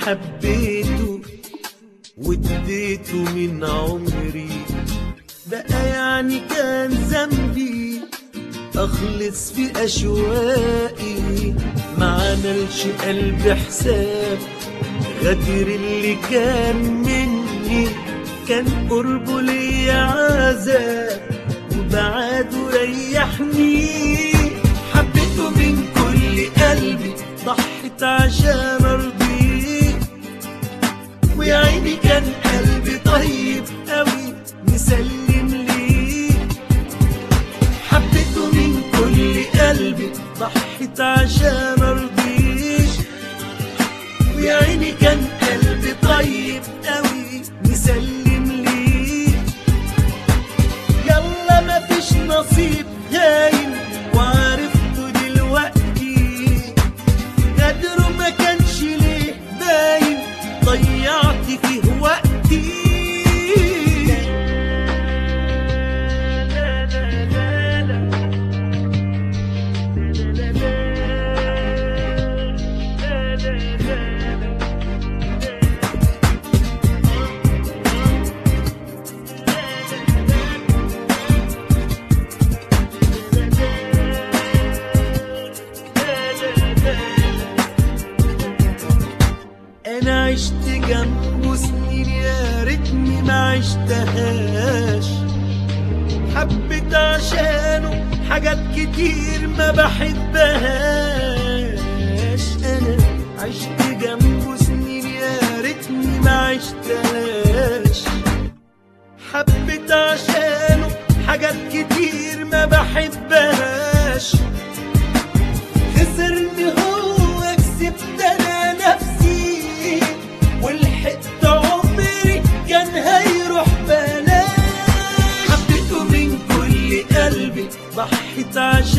حبيته واديته من عمري بقى يعني كان ذنبي اخلص في اشواقي ما عملش قلبي حساب غدر اللي كان مني كان قربه ليا عذاب وبعاده ريحني حبيته من كل قلبي ضحت عشان ارضيه ويا عيني كان قلبي طيب قوي مسلم ليه حبيته من كل قلبي ضحت عشان ارضيه ويا عيني كان قلبي طيب قوي مسلم ليه يلا مفيش نصيب هاين وعرفته دلوقتي قدره ما كانش ليه باين ضيعت فيه وقتي انا عشت جنبه سنين يا ريتني ما عشتهاش حبيت عشانه حاجات كتير ما بحبهاش انا عشت جنبه سنين يا ريتني ما عشتهاش حبيت عشانه حاجات كتير ما بحبهاش خسرني هو كسبت انا نفسي ولحقت عمري كان هيروح بلاش حبيته من كل قلبي ضحيت عشان